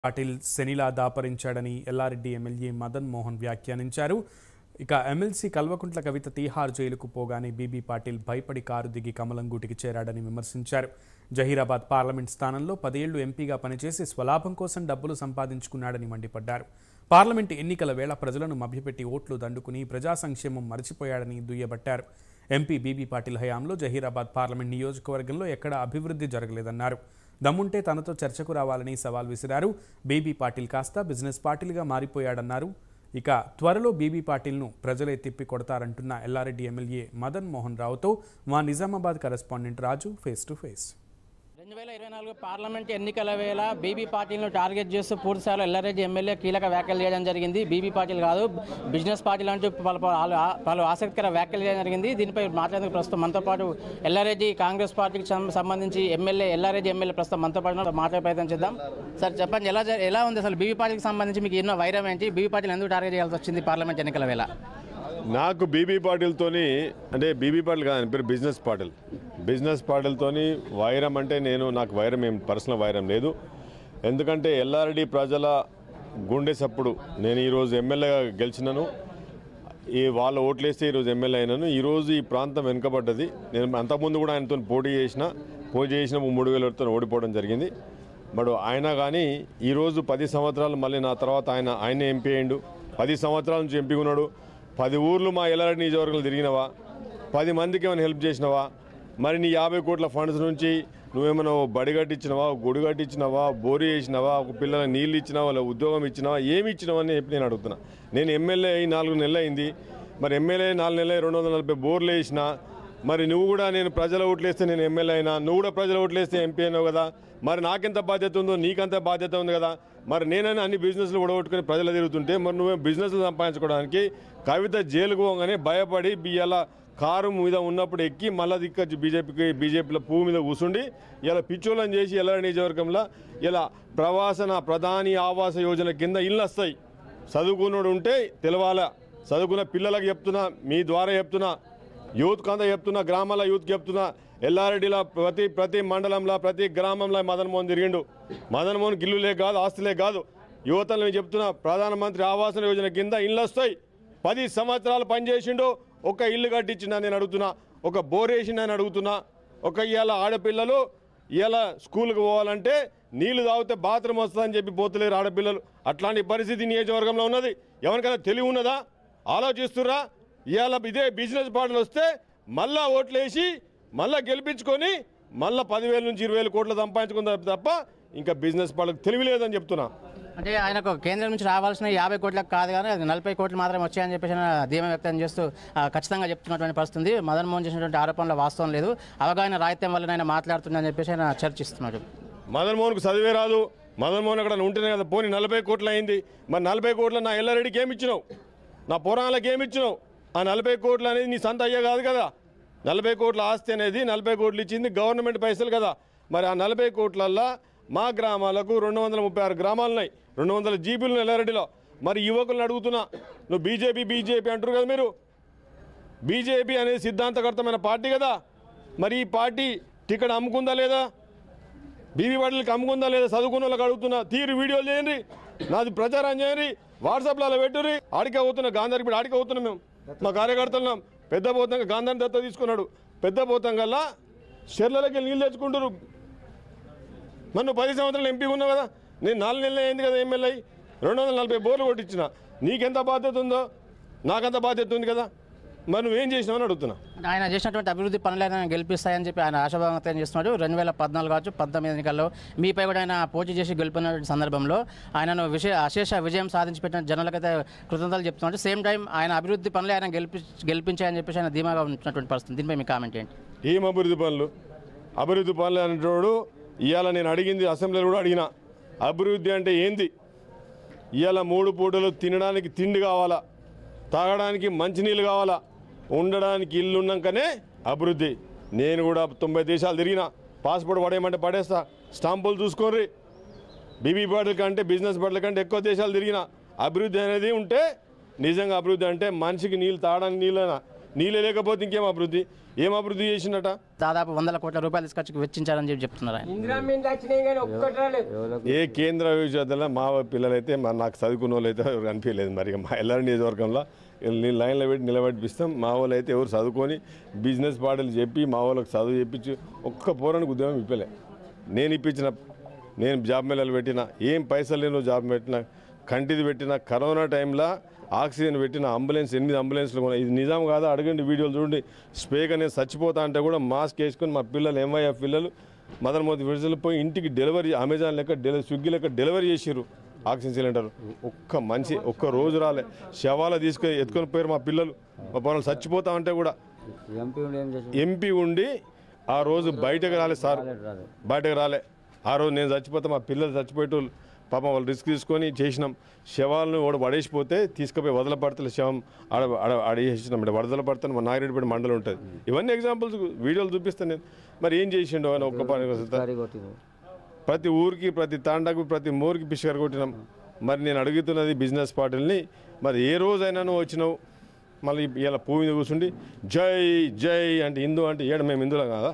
పాటిల్ శనిలా దాపరించాడని ఎల్లారెడ్డి ఎమ్మెల్యే మదన్ మోహన్ వ్యాఖ్యానించారు ఇక ఎమ్మెల్సీ కల్వకుంట్ల కవిత తీహార్ జైలుకు పోగానే బీబీ పాటిల్ భయపడి కారు దిగి కమలంగూటికి చేరాడని విమర్శించారు జహీరాబాద్ పార్లమెంట్ స్థానంలో పదేళ్లు ఎంపీగా పనిచేసి స్వలాభం కోసం డబ్బులు సంపాదించుకున్నాడని మండిపడ్డారు పార్లమెంటు ఎన్నికల వేళ ప్రజలను మభ్యపెట్టి ఓట్లు దండుకుని ప్రజా సంక్షేమం మరిచిపోయాడని దుయ్యబట్టారు ఎంపీ బీబీ పాటిల్ హయాంలో జహీరాబాద్ పార్లమెంట్ నియోజకవర్గంలో ఎక్కడా అభివృద్ధి జరగలేదన్నారు దమ్ముంటే తనతో చర్చకు రావాలని సవాల్ విసిరారు బీబీ పాటిల్ కాస్త బిజినెస్ పాటిల్గా మారిపోయాడన్నారు ఇక త్వరలో బీబీ పాటిల్ను ప్రజలే తిప్పి కొడతారంటున్న ఎల్లారెడ్డి ఎమ్మెల్యే మదన్ మోహన్ రావుతో మా Nizamabad correspondent Raju face to face రెండు వేల ఇరవై నాలుగు పార్లమెంట్ ఎన్నికల వేళ బీబీ పార్టీలను టార్గెట్ చేస్తూ పూర్తి స్థాయిలో ఎల్లారెడ్డి ఎమ్మెల్యే కీలక వ్యాఖ్యలు చేయడం జరిగింది బీబీ పార్టీలు కాదు బిజినెస్ పార్టీలు అంటూ పలు పలు పలు ఆసక్తికర వ్యాఖ్యలు చేయడం జరిగింది దీనిపై మాట్లాడేందుకు ప్రస్తుతం మనతో పాటు ఎల్లారెడ్డి కాంగ్రెస్ పార్టీకి సం- సంబంధించి ఎమ్మెల్యే ఎల్లారెడ్డి ఎమ్మెల్యే ప్రస్తుతం మనతో పాటు ఉన్నారు. మాట్లాడే ప్రయత్నం చేద్దాం సార్ చెప్పండి ఎలా జ- ఎలా ఉంది అసలు బీబీ పార్టీకి సంబంధించి మీకు ఎన్నో వైరం ఏంటి బీబీ పార్టీలు ఎందుకు టార్గెట్ చేయాల్సి వచ్చింది పార్లమెంట్ ఎన్నికల వేళ నాకు బీబీ పాటిల్తోని అంటే బీబీ పాటిల్ కాదు ఆయన పేరు బిజినెస్ పాటిల్ బిజినెస్ పాటిల్తోని వైరం అంటే నేను నాకు వైరం ఏం పర్సనల్ వైరం లేదు ఎందుకంటే ఎల్ఆర్డి ప్రజల గుండె సప్పుడు నేను ఈరోజు ఎమ్మెల్యేగా గెలిచినాను ఈ వాళ్ళ ఓట్లేస్తే ఈరోజు ఎమ్మెల్యే అయినాను ఈరోజు ఈ ప్రాంతం వెనుకబడ్డది నేను అంతకుముందు కూడా ఆయనతో పోటీ చేసిన పోటీ చేసిన మూడు వేలతో ఓడిపోవడం జరిగింది బట్ ఆయన కానీ ఈరోజు పది సంవత్సరాలు మళ్ళీ నా తర్వాత ఆయన ఆయన ఎంపీ అయిండు పది సంవత్సరాల నుంచి ఎంపీ ఉన్నాడు పది ఊర్లు మా ఎల్లారెడ్డి నియోజకవర్గంలో తిరిగినవా పది మందికి ఏమైనా హెల్ప్ చేసినవా మరి నీ యాభై కోట్ల ఫండ్స్ నుంచి నువ్వేమైనా ఓ బడి కట్టించినవా ఓ గుడి కట్టించినవా బోరు చేసినవా ఒక పిల్లలకు నీళ్ళు ఇచ్చినావా వాళ్ళ ఉద్యోగం ఇచ్చినావా ఏమి ఇచ్చినావా అని చెప్పి నేను అడుగుతున్నా నేను ఎమ్మెల్యే అయి నాలుగు నెలలు అయింది మరి ఎమ్మెల్యే నాలుగు నెలలు రెండు వందల నలభై బోర్లు వేసిన మరి నువ్వు కూడా నేను ప్రజల ఓట్లేస్తే నేను ఎమ్మెల్యే అయినా నువ్వు కూడా ప్రజల ఓట్లేస్తే ఎంపీ అయినావు కదా మరి నాకెంత బాధ్యత ఉందో నీకంత బాధ్యత ఉంది కదా మరి నేనైనా అన్ని బిజినెస్లు ఓడగొట్టుకుని ప్రజలు తిరుగుతుంటే మరి నువ్వే బిజినెస్లు సంపాదించుకోవడానికి కవిత జైలుకు పోగానే భయపడి బియ్యాల కారు మీద ఉన్నప్పుడు ఎక్కి మళ్ళీ దిక్కొచ్చి బీజేపీకి బీజేపీలో పువ్వు మీద కూర్చుండి ఇలా పిచ్చోళ్ళని చేసి ఎలా నియోజకవర్గంలో ఇలా ప్రవాసన ప్రధాని ఆవాస యోజన కింద ఇల్లు వస్తాయి చదువుకున్నోడు ఉంటే తెలవాలా చదువుకున్న పిల్లలకు చెప్తున్నా మీ ద్వారా చెప్తున్నా యూత్ కంతా చెప్తున్నా గ్రామాల యూత్కి చెప్తున్నా ఎల్లారెడ్డిలో ప్రతి ప్రతి మండలంలో ప్రతి గ్రామంలో మదన్ మోహన్ తిరిగిండు మదన్ మోహన్ గిల్లులే కాదు ఆస్తులే కాదు యువతలు నేను చెప్తున్నా ప్రధానమంత్రి ఆవాస యోజన కింద ఇల్లు వస్తాయి పది సంవత్సరాలు పనిచేసిండు ఒక ఇల్లు కట్టించిన నేను అడుగుతున్నా ఒక బోర్ వేసిండు అని అడుగుతున్నా ఒక ఇవాళ ఆడపిల్లలు ఇవాళ స్కూల్కి పోవాలంటే నీళ్లు తాగితే బాత్రూమ్ వస్తుందని చెప్పి పోతలేరు ఆడపిల్లలు అట్లాంటి పరిస్థితి నియోజకవర్గంలో ఉన్నది ఎవరికైనా తెలివి ఉన్నదా ఆలోచిస్తుర్రా ఇవాళ ఇదే బిజినెస్ పార్టీలు వస్తే మళ్ళా ఓట్లేసి మళ్ళా గెలిపించుకొని మళ్ళా పదివేల నుంచి ఇరవై వేల కోట్లు సంపాదించుకుందా తప్ప ఇంకా బిజినెస్ పార్టీలకు తెలివి లేదని చెప్తున్నా అంటే ఆయనకు కేంద్రం నుంచి రావాల్సిన యాభై కోట్లకు కాదు కానీ అది నలభై కోట్లు మాత్రమే వచ్చాయని చెప్పేసి ఆయన ధీమా వ్యక్తం చేస్తూ ఆ, ఖచ్చితంగా చెప్తున్నటువంటి పరిస్థితి మదన్ మోహన్ చేసినటువంటి ఆరోపణల వాస్తవం లేదు అవగాహన రాహిత్యం వల్ల ఆయన మాట్లాడుతుందని చెప్పేసి ఆయన చర్చిస్తున్నాడు మదన్ మోహన్కు చదివే రాదు మదన్ మోహన్ అక్కడ ఉంటేనే కదా పోనీ నలభై కోట్లు అయింది మరి నలభై కోట్ల నా ఎల్లారెడ్డికి ఏమి ఇచ్చినావు నా పురాణాలకు ఏమి ఇచ్చినావు ఆ నలభై కోట్లు అనేది నీ సొంత అయ్యే కాదు కదా నలభై కోట్ల ఆస్తి అనేది నలభై కోట్లు ఇచ్చింది గవర్నమెంట్ పైసలు కదా మరి ఆ నలభై కోట్లల్లో మా గ్రామాలకు రెండు వందల ముప్పై ఆరు గ్రామాలు ఉన్నాయి రెండు వందల జీబీలు ఎల్లారెడ్డిలో మరి యువకులను అడుగుతున్నా నువ్వు బీజేపీ బీజేపీ అంటారు కదా మీరు బీజేపీ అనేది సిద్ధాంతకర్తమైన పార్టీ కదా మరి ఈ పార్టీ టికెట్ అమ్ముకుందా లేదా బీబీ వాటికి అమ్ముకుందా లేదా చదువుకున్న వాళ్ళకి అడుగుతున్నా తీరు వీడియోలు చేయండి నాది ప్రచారం చేయండి వాట్సాప్లో అలా పెట్టుర్రి ఆడికే అవుతున్నా గాంధారి ఇప్పుడు ఆడికే అవుతున్నాం మేము మా కార్యకర్తలు పెద్ద పోతంగా గాంధారి దత్త తీసుకున్నాడు పెద్ద పోతంగల్లా షెర్లకి నీళ్ళు తెచ్చుకుంటారు మరి నువ్వు పది సంవత్సరాలు ఎంపీ ఉన్నావు కదా నేను నాలుగు నెలలు అయింది కదా ఎమ్మెల్యే అయ్యి. రెండు వందల నలభై బోర్లు కొట్టించిన నీకెంత బాధ్యత ఉందో నాకంత బాధ్యత ఉంది కదా మరి నువ్వేం చేసినావని అడుగుతున్నా ఆయన చేసినటువంటి అభివృద్ధి పనులు ఆయన గెలిపిస్తాయని చెప్పి ఆయన ఆశాభావం వ్యక్తం చేస్తున్నాడు రెండు వేల పద్నాలుగు కావచ్చు పంతొమ్మిది ఎన్నికల్లో మీపై కూడా ఆయన పోటీ చేసి గెలిపిన సందర్భంలో ఆయనను విశే అశేష విజయం సాధించి పెట్టిన జనులకైతే కృతజ్ఞతలు చెప్తున్నాడు సేమ్ టైం ఆయన అభివృద్ధి పనులు ఆయన గెలిపి గెలిపించాయని చెప్పేసి ఆయన ధీమాగా ఉంటున్నటువంటి పరిస్థితి దీనిపై మీ కామెంట్ ఏంటి ఏం అభివృద్ధి పనులు అభివృద్ధి పనులు అనేటోడు ఇవాళ నేను అడిగింది అసెంబ్లీలో కూడా అడిగిన అభివృద్ధి అంటే ఏంది ఇవాళ మూడు పూటలు తినడానికి తిండి కావాలా తాగడానికి మంచినీళ్ళు కావాలా ఉండడానికి ఇల్లు ఉన్నాకనే అభివృద్ధి నేను కూడా తొంభై దేశాలు తిరిగిన పాస్పోర్ట్ పడేయమంటే పడేస్తా స్టాంపులు చూసుకోర్రి బీబీ పాటల కంటే బిజినెస్ పాటల కంటే ఎక్కువ దేశాలు తిరిగిన అభివృద్ధి అనేది ఉంటే నిజంగా అభివృద్ధి అంటే మనిషికి నీళ్ళు తాగడానికి నీళ్ళైనా నీళ్ళే లేకపోతే ఇంకేం అభివృద్ధి ఏం అభివృద్ధి చేసిండట దాదాపు వందల కోట్ల రూపాయలు తీసుకొచ్చి వెచ్చించారని చెప్పి చెప్తున్నారు ఆయన ఇందిరా మీద వచ్చినాయి కానీ ఒక్కటి రాలేదు ఏ కేంద్ర విశ్వవిద్యాలయంలో మా పిల్లలైతే మరి నాకు చదువుకున్న వాళ్ళు అయితే ఎవరు కనిపించలేదు మరి మా ఎల్లారి నియోజకవర్గంలో వీళ్ళని లైన్లో పెట్టి నిలబెట్టిస్తాం మా వాళ్ళు అయితే ఎవరు చదువుకొని బిజినెస్ పాటలు చెప్పి మా వాళ్ళకి చదువు చెప్పించి ఒక్క పోరానికి ఉద్యోగం ఇప్పలే నేను ఇప్పించిన నేను జాబ్ మేళలు పెట్టిన ఏం పైసలు లేను జాబ్ పెట్టిన కంటిది పెట్టిన కరోనా టైంలో ఆక్సిజన్ పెట్టిన అంబులెన్స్ ఎనిమిది అంబులెన్స్లు ఉన్నాయి ఇది నిజాం కాదా అడగండి వీడియోలు చూడండి స్పేక్ అనేది చచ్చిపోతా అంటే కూడా మాస్క్ వేసుకొని మా పిల్లలు ఎంవైఎఫ్ పిల్లలు మదర్ మోదీ విడుదల పోయి ఇంటికి డెలివరీ అమెజాన్ లెక్క డెలివరీ స్విగ్గీ లెక్క డెలివరీ చేసిర్రు ఆక్సిజన్ సిలిండర్ ఒక్క మనిషి ఒక్క రోజు రాలే శవాల తీసుకొని ఎత్తుకొని పోయారు మా పిల్లలు మా పనులు చచ్చిపోతా అంటే కూడా ఎంపీ ఉండి ఏం చేసి ఎంపీ ఉండి ఆ రోజు బయటకు రాలే సార్ బయటకు రాలే ఆ రోజు నేను చచ్చిపోతే మా పిల్లలు చచ్చిపోయేటోళ్ళు పాపం వాళ్ళు రిస్క్ తీసుకొని చేసినాం శవాలను వాడు పడేసిపోతే తీసుకుపోయి వదలపడతలే శవం ఆడ ఆడ ఆడేసినాం వదల పడతాను మా నాగిరెడ్డిపేట మండలం ఉంటుంది ఇవన్నీ ఎగ్జాంపుల్స్ వీడియోలు చూపిస్తాను నేను మరి ఏం చేసిండు అని ఒక్క పని గారి కొట్టింది ప్రతి ఊరికి ప్రతి తాండాకు ప్రతి మోరికి పిసికారు కొట్టినాం మరి నేను అడుగుతున్నది బిజినెస్ పార్టీలని మరి ఏ రోజైనా నువ్వు వచ్చినావు మళ్ళీ ఇలా పువ్వు మీద కూర్చుండి జై జై అంటే హిందూ అంటే ఏడ మేము హిందువులం కాదా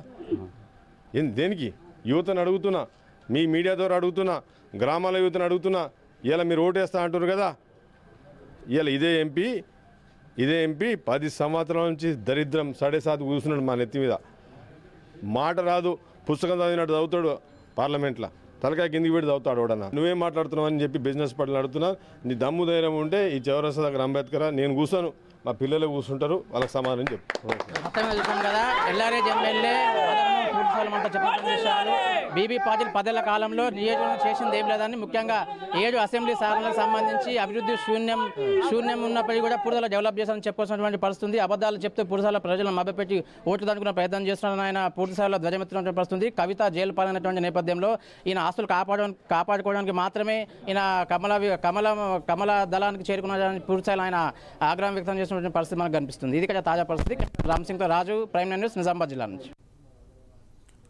ఏం దేనికి యువతను అడుగుతున్నా మీ మీడియా ద్వారా అడుగుతున్నా గ్రామాల యువతను అడుగుతున్నా ఇలా మీరు ఓటేస్తా అంటున్నారు కదా ఇలా ఇదే ఎంపీ ఇదే ఎంపీ పది సంవత్సరాల నుంచి దరిద్రం సడే సాత్ కూర్చున్నాడు మా నెత్తి మీద మాట రాదు పుస్తకం చదివినట్టు చదువుతాడు పార్లమెంట్లో తలకాయ కిందికి పెట్టి చదువుతాడు ఎవడన్నా నువ్వేం మాట్లాడుతున్నావు అని చెప్పి బిజినెస్ పట్ల అడుగుతున్నా నీ దమ్ము ధైర్యం ఉంటే ఈ చౌరస్తా దగ్గర అంబేద్కర్ నేను కూర్చోను మా పిల్లలు కూర్చుంటారు వాళ్ళకి సమాధానం చెప్పు మొత్తం మీద చూసాం కదా ఎల్ఆర్ఎస్ ఎమ్మెల్యే పూర్తిసాలమంతా చెప్పిన విషయాలు బీబీ పాటిల్ పదేళ్ల కాలంలో నియోజకవర్గం చేసింది ఏం లేదని ముఖ్యంగా ఏడు అసెంబ్లీ స్థానాలకు సంబంధించి అభివృద్ధి శూన్యం శూన్యం ఉన్నప్పటికీ కూడా పూర్తిలో డెవలప్ చేశారని చెప్పాల్సినటువంటి పరిస్థితి అబద్ధాలు చెప్తూ పూర్తిసాల ప్రజలను మభ్యపెట్టి ఓట్లు దండుకునే ప్రయత్నం చేస్తున్నారని ఆయన పూర్తిసారిలో ధ్వజమెత్తున్నటువంటి పరిస్థితి కవిత జైలు పాలైనటువంటి నేపథ్యంలో ఈయన ఆస్తులు కాపాడడం కాపాడుకోవడానికి మాత్రమే ఈయన కమల వి- కమల కమల దళానికి చేరుకున్నారని పూర్తిస్థాయిలో ఆయన ఆగ్రహం వ్యక్తం చేసినటువంటి పరిస్థితి మనకు కనిపిస్తుంది ఇది ఇక్కడ తాజా పరిస్థితి రామ్ సింగ్తో రాజు ప్రైమ్ న్యూస్ నిజామాబాద్ జిల్లా నుంచి